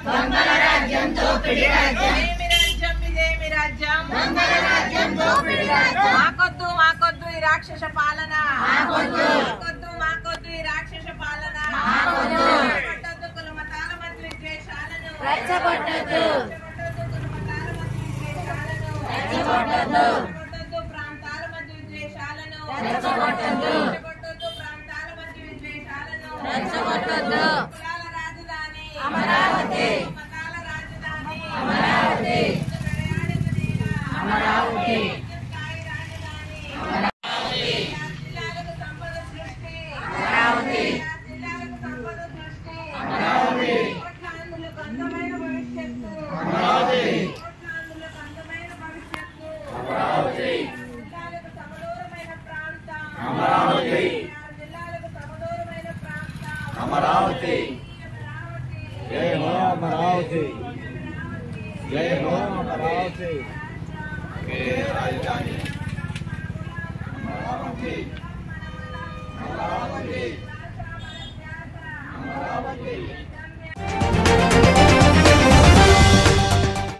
దొంగల రాజ్యం దోపిడి రాజ్యం ఇదేమి రాజ్యం ఇదేమి రాజ్యం దొంగల రాజ్యం దోపిడి రాజ్యం మాకొద్దు మాకొద్దు ఈ రాక్షస పాలన మాకొద్దు. మాకొద్దు మాకొద్దు ఈ రాక్షస పాలన మాకొద్దు. రెచ్చగొట్టొద్దు కుల మతాల మధ్య విద్వేషాలను రెచ్చగొట్టొద్దు. రెచ్చగొట్టొద్దు కుల మతాల మధ్య విద్వేషాలను రెచ్చగొట్టొద్దు. రెచ్చగొట్టొద్దు ప్రాంతాల మధ్య విద్వేషాలను రెచ్చగొట్టొద్దు. రెచ్చగొట్టొద్దు ప్రాంతాల మధ్య విద్వేషాలను రెచ్చగొట్టొద్దు. కులాల రాజధాని అమరావతి. మతాల రాజధాని అమరావతి. ప్రయాణిక నేల. అమరావతి. స్థాయి రాజధాని జిల్లాలకు సంపద సృష్టి అమరావతి. జిల్లాలకు సంపద సృష్టి అమరావతి. కోట్లాంధ్రులకు అందమైన భవిష్యత్తు అమరావతి. కోట్లాంధ్రులకు అందమైన భవిష్యత్తు అమరావతి. జిల్లాలకు సమదూరమైన ప్రాంతం అమరావతి. జిల్లాలకు సమదూరమైన ప్రాంతం అమరావతి అమరావతి. జై హో అమరావతి జై హో అమరావతి రాజధాని అమరావతి అమరావతి అమరావతి